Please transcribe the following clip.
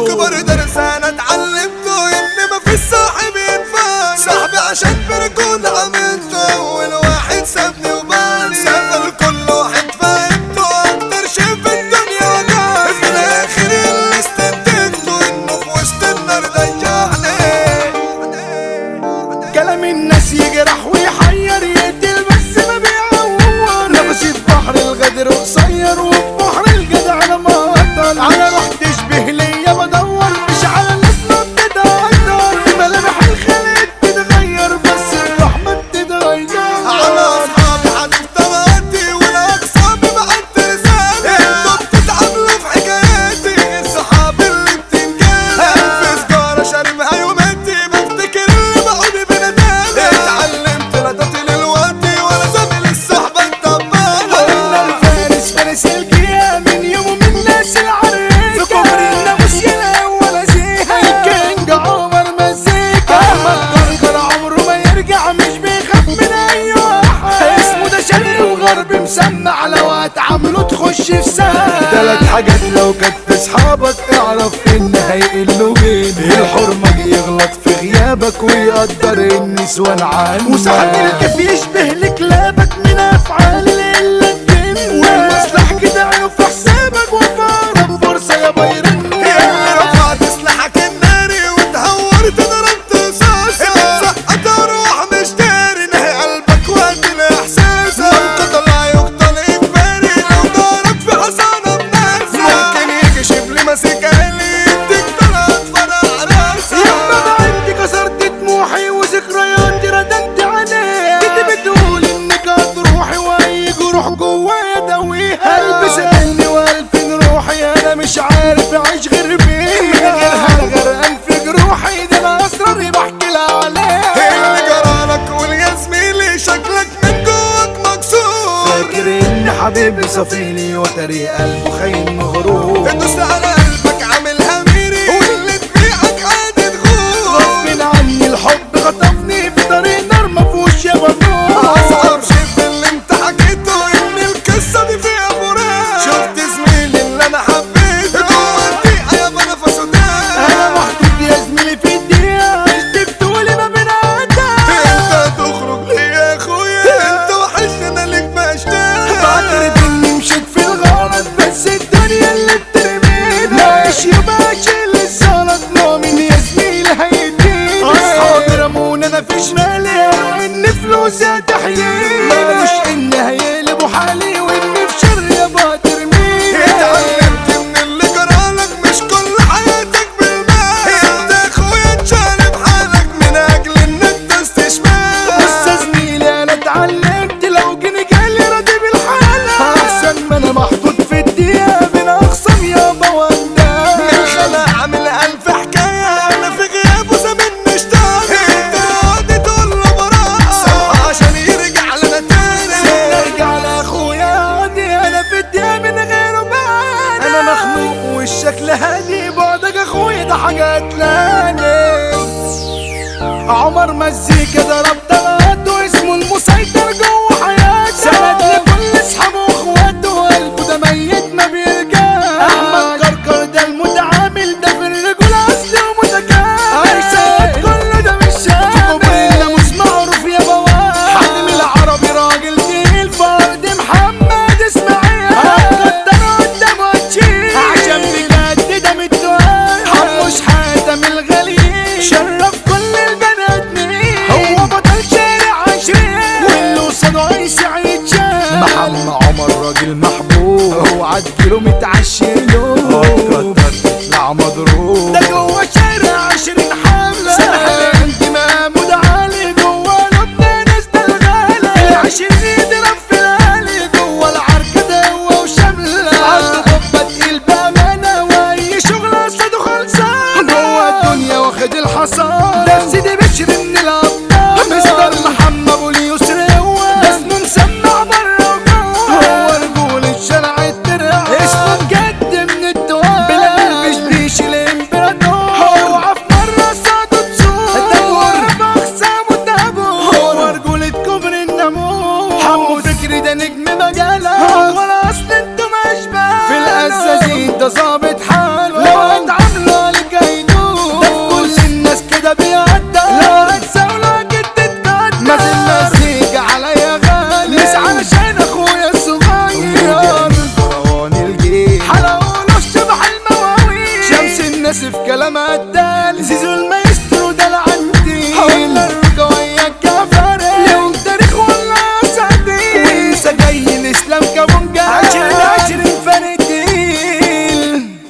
اكبر درس انا اتعلمته ان مفيش صاحب ينفعني صاحبي عشان برجول عملته اول واحد سابني وبالي ساب كل واحد فهمته اكتر شيء في الدنيا وجعني في الاخر اللي استنتجته انه في وسط النار ضيعني كلام الناس يجرح ويحير يقتل بس ما بيعور نفسي في بحر الغدر قصير وفي بحر الجدع انا ما اقدر على روح تشبه ليا بدور مش على ناس ما بتتقدر ملامح الخلق بتتغير بس الروح ما بتتغير على اصحابي هتفترقتي والاقسام بعت رسالة انتوا بتتعاملوا في حكاياتي الصحاب اللي بتنجالي الف سجارة شاربها يوماتي بفتكر اللي بقعد بندالي اتعلمت لا تطيل الوقت ولا زميل الصحبة قلنا الطبالة الفارس فارس القيام من يوم من الناس العريكة في كبر الناموس يلا ولا زيها الكينج عمر مزيكا احمد كركر عمره ما يرجع مش بيخاف من اي واحد اسمه ده شرق وغرب مسمع لو هتعامله تخش في ساعة تلات حاجات لو كانت في اصحابك اعرف ان هيقلوا بين الحرمة يغلط في غيابك ويقدر النسوان عنك وصاحب الكيف يشبه لكلابك من افعال اللي الدين والمصلح كده عينه في حسابك وفارق فرصة يا بيرن اللي رفعت سلاحك الناري وتهورت ضربت رصاصة سقط اروح مشتري نهي قلبك وقت الاحساس ممكن طلع يقتل اجباري لو ضرب في حصانة بنفسه ممكن يجي شبل ماسك عيني يديك طلعت فرع راسه يما ما عندي كسرت طموحي وذكرياتي رددت عليها كنت بتقول انك هتروحي واي جروح جوايا دويها قلبي سألني والفين روحي انا مش عارف اعيش غير بيها من غيرها انا غرقان في جروحي ده انا اسراري بحكي لها عليها اللي جرالك قول يا زميلي شكلك من جواك مكسور فاكر ان حبيبي صفيني وتري قلبه خاين مغرور ادوس على قلبك عاملها ميري واللي تبيعك عادي تغور غصب عني الحب خطفني في طريق نار مفهوش يا اصعب بنور شيء في اللي انت حكيته ان القصه دي فيها فراق شفت زميلي اللي انا حبيته جوه الدقيقه يابا نفسه انا ده محطوط يا زميلي في الدقيقة عشت بتقولي ما بنعدها انت هتخرج ليه يا اخويا انت وحشني انا ليك بشتاق بعترف اني مشيت في الغلط بس الدنيا اللي بترمينا معيش يبقى اشيل الزلط مؤمن يا زميلي هيدينا اصحابي رمونا انا في شمالي قالوا ان فلوسي هتحيينا مالوش ان هيقلبوا حالي وان في شر يابا ترمينا اتعلمت من اللي جرالك مش كل حياتك بالمال انت يا اخويا تشالب حالك من اجل انك تستشمال بص يا زميلي انا اتعلمت لو جيني جالي راضي بالحالة احسن ما انا محطوط في الدقيقة بين اخصام يابا واندال من خلق عامل ألف حكاية أنا في غيابه زمان مشتاق أنت قاعد تقول له براءة سامحه عشان يرجع لنا تاني نرجع لاخويا عادي انا في الدنيا من غيره بعاني انا مخنوق والشكل هادي بعدك اخويا ده حاجة تلاني عمر مزيكا ضرب طلعته اسمه المسيطر جوه حياته سند لكل اصحابه واخواته وقلبه ده ميت ما بيرجع احمد كركر ده المتعامل ده في الرجولة اصلي ومتكامل عيسى كله ده مش شامل كوبرينا مش معروف يا بواب حاتم العربي راجل تقيل فرد محمد اسماعيل هتقدر قدامه تشيل عشان بجد ده متوقع حموش حاتم الغالي شرف كل البنات مين هو بطل شارع عشرين واللي قصاده عيش عيتشان محمد عمر راجل محبوب اوعى تجيله متعشيله هتكتر تطلع مضروب ده جوه شارع عشرين حملة سنة انت محمود علي جوه لبنان ناس ده الغالي العشرين يضرب في العالي جوه العركة ده هو وشاملة عنده بابا تقيل بأمانة وأي شغل أصله خلصان جوه الدنيا واخد الحصان ده سيدي بشر من الأبطال مستر محمد أبو اليسر هو ده اسمه مسمع بره وجوه هو رجول الشارع الترع اسمه بجد من التواب بالقلب مش بيشيل الامبراطور هو في مرة صعده تسوق تدور بأقسامه تابو هو رجولة كبر الناموس حمو فكري ده نجم مجالة هو الأصل انتوا مش في الأساسين ده ظابط حاله لو اتعاملوا عليه زيزو